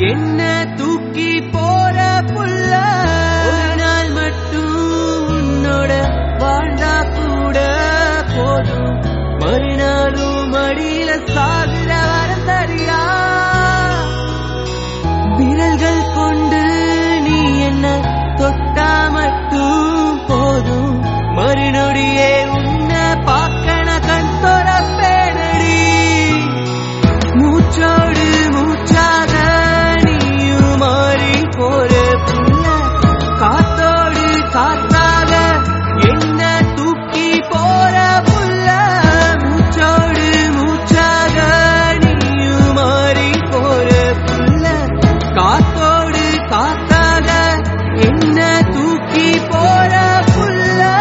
என்ன தூக்கி போற புள்ள ஒரு நாள் மட்டும் உன்னோட வாழ்ந்தா கூட போதும் மறுநாளும் மடியில சாகுற வரம் தரியா விரல்கள் கொண்டு நீ என்ன தொட்டா மட்டும் போதும் மறுநொடியே உன்னை பார்க்கண கண் தொரப்பேனடி மூச்சோடு மூச்சாக நீயும் மாறி போற புள்ள காத்தோடு காத்தாக என்ன தூக்கி போற புள்ள மூச்சோடு மூச்சாக நீயும் மாறி போற புள்ள காத்தோடு காத்தாக என்ன தூக்கி போற புள்ள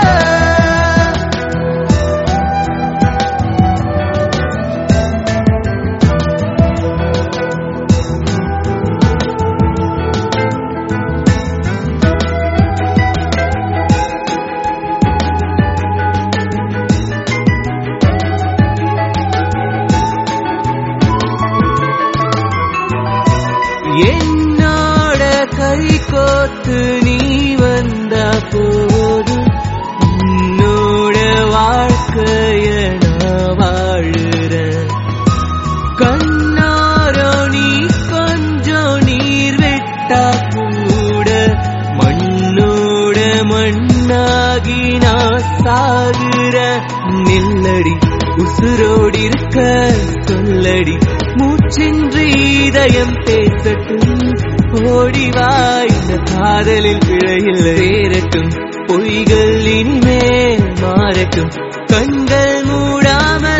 என்னோட கை கோத்து நீ வந்த போது உன்னோட வாழ்க்கைய நான் வாழுறேன் கண்ணாரோ நீ கொஞ்சம் நீர் விட்டா கூட மண்ணோட மண்ணாகி நான் சாகுற நில்லடி உசுரோடி இருக்க சொல்லடி மூச்சின்றி இதயம் பேசட்டும் ஓடிவா இந்த காதலில் பிழையில்லை சேரட்டும் பொய்கள் இனிமேல் மாறட்டும் கண்கள் மூடாம